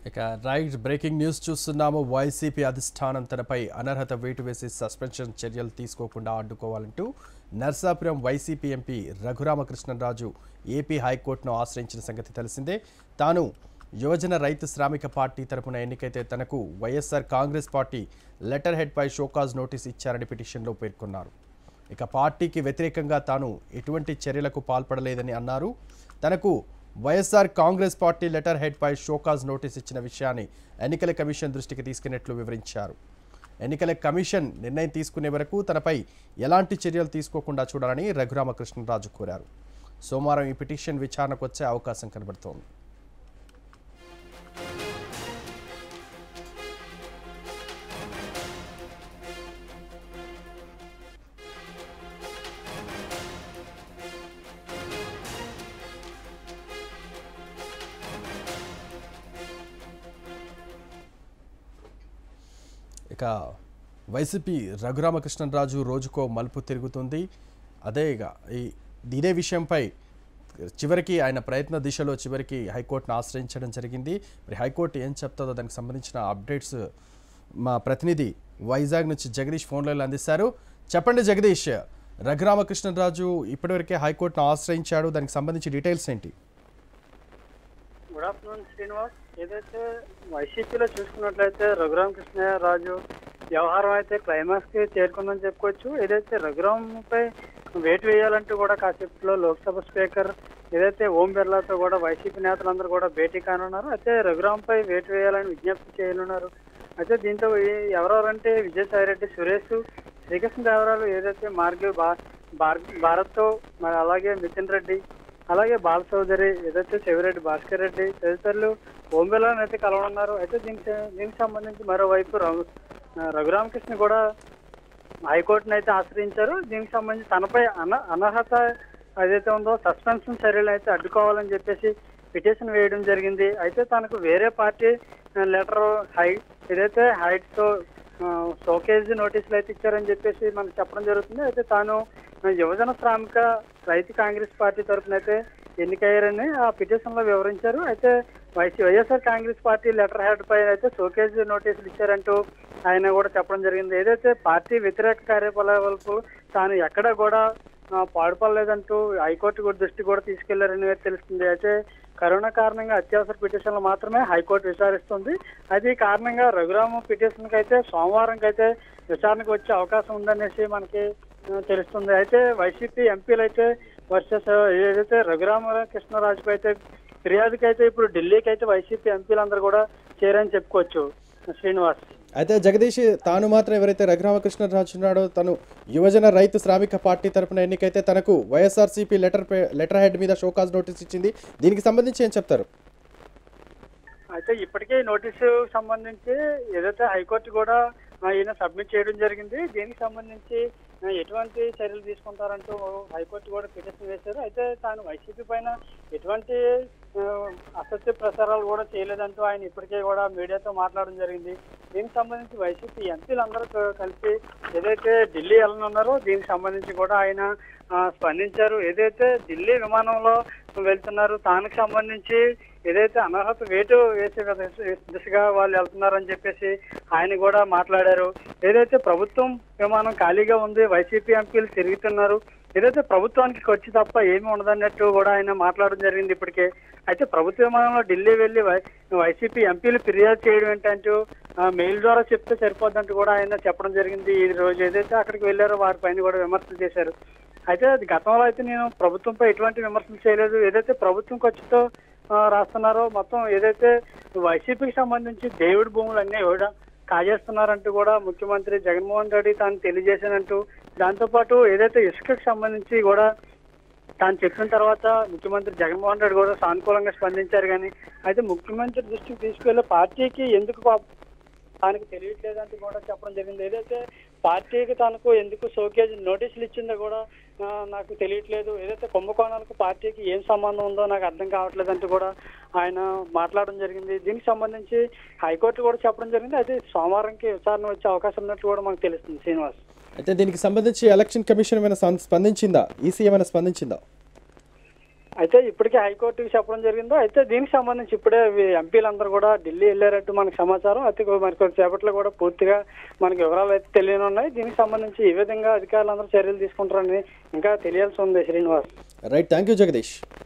ఇక right breaking news చూస్తున్నాము YCP అధిష్టానం తనపై అనర్హత వేటు వేసి సస్పెన్షన్ చర్యలు తీసుకోకుండా అడ్డుకోవాలంటూ Narsapuram YCP MP Raghurama Krishna Raju AP హైకోర్టును ఆశ్రయించిన సంగతి తెలిసిందే తాను యువజన రైతు శ్రామిక పార్టీ తరపున ఎన్నికైతే తనకు వైఎస్ఆర్ కాంగ్రెస్ పార్టీ లెటర్ హెడ్పై షోకాజ్ నోటీస్ ఇచ్చారని పిటిషన్లో పేర్కొన్నారు ఇక పార్టీకి వ్యతిరేకంగా తాను ఎటువంటి చర్యలకు పాల్పడలేదని అన్నారు తనకు వైఎస్ఆర్ కాంగ్రెస్ పార్టీ లెటర్ హెడ్పై షోకాజ్ నోటీస్ ఇచ్చిన విషయాన్ని ఎన్నికల కమిషన్ దృష్టికి తీసుకున్నట్లు వివరించారు ఎన్నికల కమిషన్ నిర్ణయం తీసుకునే వరకు తనపై ఎలాంటి చర్యలు తీసుకోకుండా చూడాలని రఘురామకృష్ణరాజు కోరారు సోమవారం ఈ పిటిషన్ విచారణకు వచ్చే అవకాశం కనబడుతోంది ఇక వైసీపీ రఘురామకృష్ణరాజు రోజుకో మలుపు తిరుగుతుంది అదే ఇక ఈ ఇదే విషయంపై చివరికి ఆయన ప్రయత్న దిశలో చివరికి హైకోర్టును ఆశ్రయించడం జరిగింది మరి హైకోర్టు ఏం చెప్తుందో దానికి సంబంధించిన అప్డేట్స్ మా ప్రతినిధి వైజాగ్ నుంచి జగదీష్ ఫోన్లలో అందిస్తారు చెప్పండి జగదీష్ రఘురామకృష్ణరాజు ఇప్పటివరకే హైకోర్టును ఆశ్రయించాడు దానికి సంబంధించి డీటెయిల్స్ ఏంటి గుడ్ ఆఫ్టర్నూన్ శ్రీనివాస్ ఏదైతే వైసీపీలో చూసుకున్నట్లయితే రఘురామకృష్ణరాజు వ్యవహారం అయితే క్లైమాక్స్ కి చేరుకుందని చెప్పుకోవచ్చు ఏదైతే రఘురామ్పై వేటు వేయాలంటూ కూడా కాసేపులో లోక్సభ స్పీకర్ ఏదైతే ఓం బిర్లాతో కూడా వైసీపీ నేతలందరూ కూడా భేటీ కానున్నారు అయితే రఘురాంపై వేటు వేయాలని విజ్ఞప్తి చేయనున్నారు అయితే దీంతో ఈ- ఎవరెవరంటే విజయసాయిరెడ్డి సురేష్ శ్రీకృష్ణదేవరాలు ఏదైతే మార్గవ్ భా భార్- భారత్తో మరి అలాగే నితిన్ రెడ్డి అలాగే బాల చౌదరి ఏదైతే చెవిరెడ్డి భాస్కర్ రెడ్డి తదితరులు ఓంబెలాని అయితే కలవనున్నారు అయితే దీనికి దీనికి సంబంధించి మరోవైపు రఘు రఘురామకృష్ణ కూడా హైకోర్టును అయితే ఆశ్రయించారు దీనికి సంబంధించి తనపై అన అనర్హత ఏదైతే ఉందో సస్పెన్షన్ చర్యలు అయితే అడ్డుకోవాలని చెప్పేసి పిటిషన్ వేయడం జరిగింది అయితే తనకు వేరే పార్టీ లెటర్ హై ఏదైతే హైట్ తో షోకేజ్ నోటీసులు అయితే ఇచ్చారని చెప్పేసి మనకు చెప్పడం జరుగుతుంది అయితే తాను యువజన శ్రామిక రైతు కాంగ్రెస్ పార్టీ తరఫున అయితే ఎన్నికయ్యారని ఆ పిటిషన్ లో వివరించారు అయితే YC YSR Congress party letter head పై అయితే షోకేజ్ నోటీసులు ఇచ్చారంటూ ఆయన కూడా చెప్పడం జరిగింది ఏదైతే పార్టీ వ్యతిరేక కార్యకలాపాలకు తాను ఎక్కడ కూడా ఆ, పాడుపడలేదంటూ హైకోర్టు కూడా దృష్టి కూడా తీసుకెళ్లారని తెలుస్తుంది అయితే కరోనా కారణంగా అత్యవసర పిటిషన్లు మాత్రమే హైకోర్టు విచారిస్తుంది అది కారణంగా రఘురామ పిటిషన్ కి అయితే సోమవారం అయితే విచారణకు వచ్చే అవకాశం ఉందనేసి మనకి ఆ, తెలుస్తుంది అయితే వైసీపీ ఎంపీలు అయితే వర్సెస్ ఏదైతే రఘురామ కృష్ణరాజుకు అయితే ఫిర్యాదుకి అయితే ఇప్పుడు ఢిల్లీకి అయితే వైసీపీ ఎంపీలందరూ కూడా చేరని చెప్పుకోవచ్చు శ్రీనివాస్ అయితే జగదీష్ తాను మాత్రం ఎవరైతే రఘురామకృష్ణరాజు ఉన్నాడో తను యువజన రైతు శ్రామిక పార్టీ తరపున ఎన్నికైతే తనకు వైఎస్ఆర్సీపీ లెటర్ పే- లెటర్ హెడ్ మీద షోకాజ్ నోటీస్ ఇచ్చింది దీనికి సంబంధించి ఏం చెప్తారు అయితే ఇప్పటికే నోటీసు సంబంధించి ఏదైతే హైకోర్టు కూడా ఆ, ఈయన సబ్మిట్ చేయడం జరిగింది దీనికి సంబంధించి ఆ, ఎటువంటి చర్యలు తీసుకుంటారంటూ హైకోర్టు కూడా పిటిషన్ వేశారు అయితే తాను వైసీపీ పైన ఎటువంటి ఆ, అసత్య ప్రచారాలు కూడా చేయలేదంటూ ఆయన ఇప్పటికే కూడా మీడియాతో మాట్లాడడం జరిగింది దీనికి సంబంధించి వైసీపీ ఎంపీలందరూ క- కలిసి ఏదైతే ఢిల్లీ వెళ్ళనున్నారో దీనికి సంబంధించి కూడా ఆయన ఆ, స్పందించారు ఏదైతే ఢిల్లీ విమానంలో వెళ్తున్నారు దానికి సంబంధించి ఏదైతే అనర్హత వేటు వేసే దిశ- దిశగా వాళ్ళు వెళ్తున్నారని చెప్పేసి ఆయన కూడా మాట్లాడారు ఏదైతే ప్రభుత్వం విమానం ఖాళీగా ఉంది వైసీపీ ఎంపీలు తిరుగుతున్నారు ఏదైతే ప్రభుత్వానికి ఖర్చు తప్ప ఏమీ ఉండదన్నట్టు కూడా ఆయన మాట్లాడడం జరిగింది ఇప్పటికే అయితే ప్రభుత్వ విమానంలో ఢిల్లీ వెళ్లి వై- వైసీపీ ఎంపీలు ఫిర్యాదు చేయడం ఏంటంటూ ఆ, మెయిల్ ద్వారా చెప్తే సరిపోద్దంటూ కూడా ఆయన చెప్పడం జరిగింది ఈ రోజు ఏదైతే అక్కడికి వెళ్ళారో వారిపైన కూడా విమర్శలు చేశారు అయితే అది గతంలో అయితే నేను ప్రభుత్వంపై ఎటువంటి విమర్శలు చేయలేదు ఏదైతే ప్రభుత్వం ఖర్చుతో ఆ, రాస్తున్నారో మొత్తం ఏదైతే వైసీపీకి సంబంధించి దేవుడి భూములు అన్నీ కూడా కాజేస్తున్నారంటూ కూడా ముఖ్యమంత్రి జగన్మోహన్ రెడ్డి తాను తెలియజేశానంటూ దాంతోపాటు ఏదైతే ఇసుకకు సంబంధించి కూడా తాను చెప్పిన తర్వాత ముఖ్యమంత్రి జగన్మోహన్ రెడ్డి కూడా సానుకూలంగా స్పందించారు కానీ అయితే ముఖ్యమంత్రి దృష్టికి తీసుకెళ్లే పార్టీకి ఎందుకు పా- తనకు తెలియట్లేదంటూ కూడా చెప్పడం జరిగింది ఏదైతే పార్టీకి తనకు ఎందుకు షోకేజ్ నోటీసులు ఇచ్చిందో కూడా ఆ, నాకు తెలియట్లేదు ఏదైతే కుంభకోణాలకు పార్టీకి ఏం సంబంధం ఉందో నాకు అర్థం కావట్లేదంటూ కూడా ఆయన మాట్లాడడం జరిగింది దీనికి సంబంధించి హైకోర్టు కూడా చెప్పడం జరిగింది అయితే సోమవారంకి విచారణ వచ్చే అవకాశం ఉన్నట్లు కూడా మనకు తెలుస్తుంది శ్రీనివాస్ అయితే దీనికి సంబంధించి ఎలక్షన్ కమిషన్ ఏమైనా సం- స్పందించిందా ఈసీ ఏమైనా స్పందించిందా అయితే ఇప్పటికే హైకోర్టుకి చెప్పడం జరిగిందో అయితే దీనికి సంబంధించి ఇప్పుడే వీ- ఎంపీలందరూ కూడా ఢిల్లీ వెళ్ళారట్టు మనకు సమాచారం అయితే మరి కొద్దిసేపట్లో కూడా పూర్తిగా మనకి వివరాలు అయితే తెలియని ఉన్నాయి దీనికి సంబంధించి ఈ విధంగా అధికారులందరూ చర్యలు తీసుకుంటారని ఇంకా తెలియాల్సి ఉంది Srinivas right thank you Jagadish